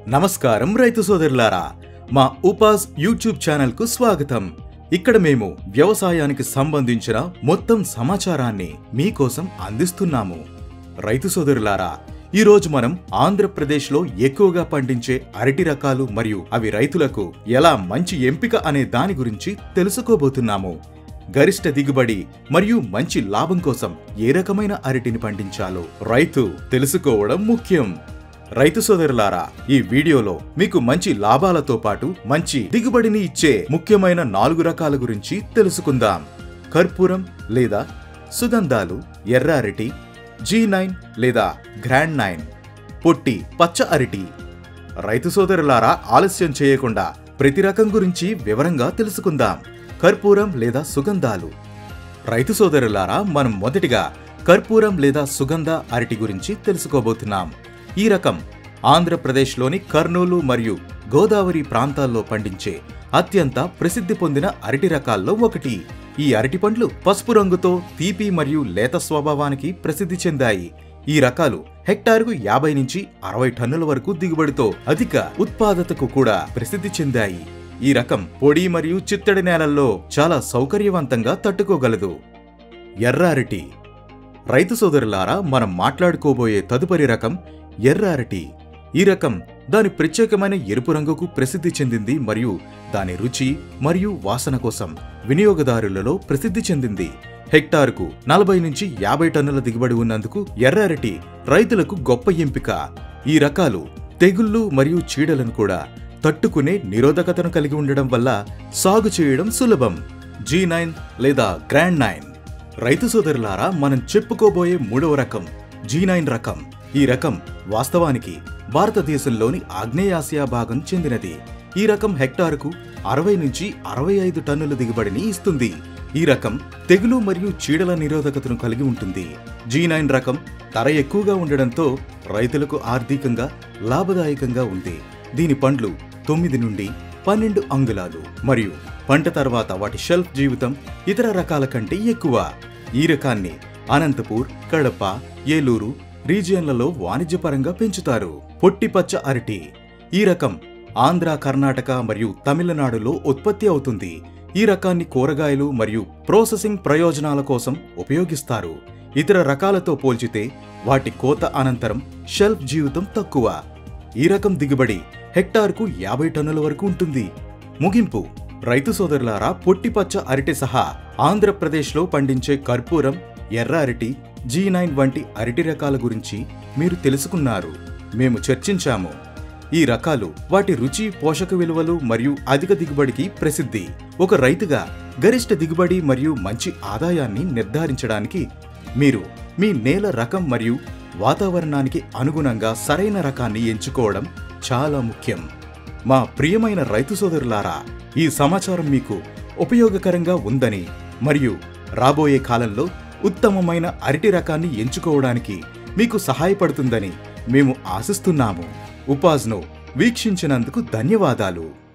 నమస్కారం రైతు సోదరులారా మా ఉపాస్ యూట్యూబ్ ఛానల్కు స్వాగతం ఇక్కడ మేము వ్యవసాయానికి సంబంధించిన మొత్తం సమాచారాన్ని మీకోసం అందిస్తున్నాము రైతు సోదరులారా ఈ రోజు మనం ఆంధ్రప్రదేశ్లో ఎక్కువగా పండించే అరటి రకాలు మరియు అవి రైతులకు ఎలా మంచి ఎంపిక అనే దాని గురించి తెలుసుకోబోతున్నాము గరిష్ట దిగుబడి మరియు మంచి లాభం కోసం ఏ రకమైన అరటిని పండించాలో రైతు తెలుసుకోవడం ముఖ్యం రైతు సోదరులారా ఈ వీడియోలో మీకు మంచి లాభాలతో పాటు మంచి దిగుబడిని ఇచ్చే ముఖ్యమైన నాలుగు రకాల గురించి తెలుసుకుందాం కర్పూరం లేదా సుగంధాలు ఎర్ర అరటి జీ నైన్ లేదా గ్రాండ్ నైన్ పొట్టి పచ్చ అరటి రైతు సోదరులారా ఆలస్యం చేయకుండా ప్రతి రకం గురించి వివరంగా తెలుసుకుందాం కర్పూరం లేదా సుగంధాలు రైతు సోదరులారా మనం మొదటిగా కర్పూరం లేదా సుగంధ అరటి గురించి తెలుసుకోబోతున్నాం ఈ రకం ఆంధ్రప్రదేశ్లోని కర్నూలు మరియు గోదావరి ప్రాంతాల్లో పండించే అత్యంత ప్రసిద్ధి పొందిన అరటి రకాల్లో ఒకటి ఈ అరటి పండ్లు పసుపు రంగుతో తీపి మరియు లేత స్వభావానికి ప్రసిద్ధి చెందాయి ఈ రకాలు హెక్టారుకు యాభై నుంచి అరవై టన్నుల వరకు దిగుబడితో అధిక ఉత్పాదతకు కూడా ప్రసిద్ధి చెందాయి ఈ రకం పొడి మరియు చిత్తడి నేలల్లో చాలా సౌకర్యవంతంగా తట్టుకోగలదు ఎర్ర అరటి రైతు సోదరులారా మనం మాట్లాడుకోబోయే తదుపరి రకం ఎర్ర అరటి ఈ రకం దాని ప్రత్యేకమైన ఎరుపు రంగుకు ప్రసిద్ధి చెందింది మరియు దాని రుచి మరియు వాసన కోసం వినియోగదారులలో ప్రసిద్ధి చెందింది హెక్టారుకు నలభై నుంచి యాభై టన్నుల దిగుబడి ఉన్నందుకు ఎర్ర అరటి రైతులకు గొప్ప ఎంపిక ఈ రకాలు తెగుళ్ళు మరియు చీడలను కూడా తట్టుకునే నిరోధకతను కలిగి ఉండడం వల్ల సాగు చేయడం సులభం జీ నైన్ లేదా గ్రాండ్ నైన్ రైతు సోదరులారా మనం చెప్పుకోబోయే మూడవ రకం జీ నైన్ రకం ఈ రకం వాస్తవానికి భారతదేశంలోని ఆగ్నేయాసియా భాగం చెందినది ఈ రకం హెక్టారుకు అరవై నుంచి అరవై ఐదు టన్నుల దిగుబడిని ఇస్తుంది ఈ రకం తెగులు మరియు చీడల నిరోధకతను కలిగి ఉంటుంది జీ నైన్ రకం ధర ఎక్కువగా ఉండడంతో రైతులకు ఆర్థికంగా లాభదాయకంగా ఉంది దీని పండ్లు తొమ్మిది నుండి పన్నెండు అంగుళాలు మరియు పంట తర్వాత వాటి షెల్ఫ్ జీవితం ఇతర రకాల కంటే ఎక్కువ ఈ రకాన్ని అనంతపూర్ కడప ఏలూరు రీజియన్లలో వాణిజ్యపరంగా పెంచుతారు పొట్టిపచ్చ అరటి ఈ రకం ఆంధ్ర కర్ణాటక మరియు తమిళనాడులో ఉత్పత్తి అవుతుంది ఈ రకాన్ని కూరగాయలు మరియు ప్రాసెసింగ్ ప్రయోజనాల కోసం ఉపయోగిస్తారు ఇతర రకాలతో పోల్చితే వాటి కోత అనంతరం షెల్ఫ్ జీవితం తక్కువ ఈ రకం దిగుబడి హెక్టార్కు యాభై టన్నుల వరకు ఉంటుంది ముగింపు రైతు సోదరులారా పొట్టిపచ్చ అరటి సహా ఆంధ్రప్రదేశ్లో పండించే కర్పూరం ఎర్ర అరటి జీ నైన్ వంటి అరటి రకాల గురించి మీరు తెలుసుకున్నారు మేము చర్చించాము ఈ రకాలు వాటి రుచి పోషక విలువలు మరియు అధిక దిగుబడికి ప్రసిద్ధి ఒక రైతుగా గరిష్ట దిగుబడి మరియు మంచి ఆదాయాన్ని నిర్ధారించడానికి మీరు మీ నేల రకం మరియు వాతావరణానికి అనుగుణంగా సరైన రకాన్ని ఎంచుకోవడం చాలా ముఖ్యం మా ప్రియమైన రైతు సోదరులారా ఈ సమాచారం మీకు ఉపయోగకరంగా ఉందని మరియు రాబోయే కాలంలో ఉత్తమమైన అరటి రకాన్ని ఎంచుకోవడానికి మీకు సహాయపడుతుందని మేము ఆశిస్తున్నాము ఉపాజ్ను వీక్షించినందుకు ధన్యవాదాలు